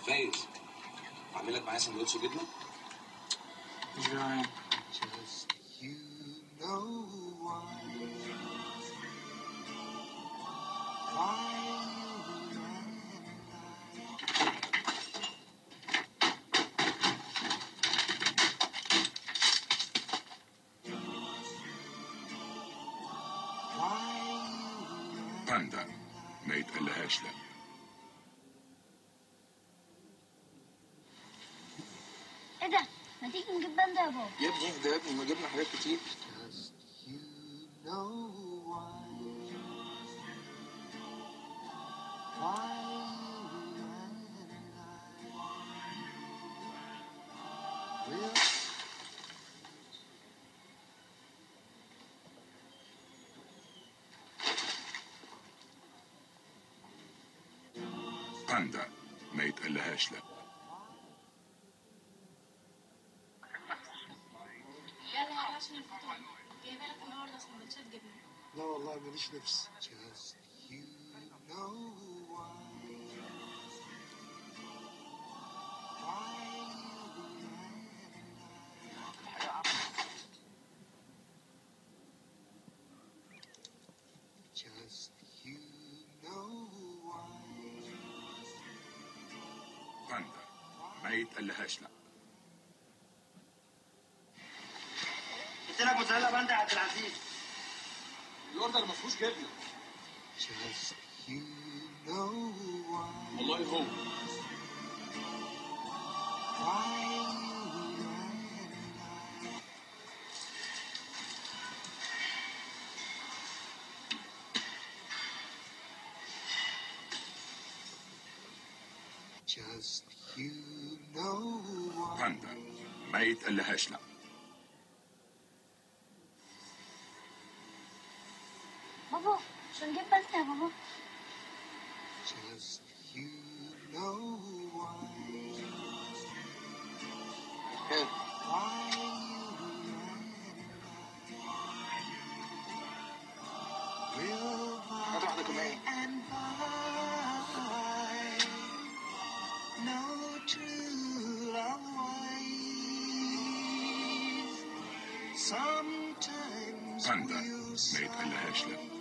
فايز اعمل لك معايا سندوتش جبنه مش جعان Just you know why. Why you and I. Why you باندا ما يتقلهاش لا ايه ده ما تيجي نجيب باندا يا بابا يا ابني ده يا ابني ما جبنا حاجات كتير Just you know why. Why you and I will باندا ما يتقلهاش لا يلا يا عشان الفطور جايبه لك النهارده سندوتشات جبنه لا والله ماليش نفس Just you know why. Why you and I. Just you know why. باندا ما يتقلهاش لا قلت لك موتزاريلا باندا يا عبد العزيز الاوردر ما فيهوش جبنه Just you know why. والله هو Why you and I. Just you know why. باندا ما يتقلهاش لا بابا مش هنجيب باندا يا بابا Just you know why. حلو Why you and I will هات واحدة كمان and by no true love ways. Sometimes باندا we'll ما يتقلهاش لا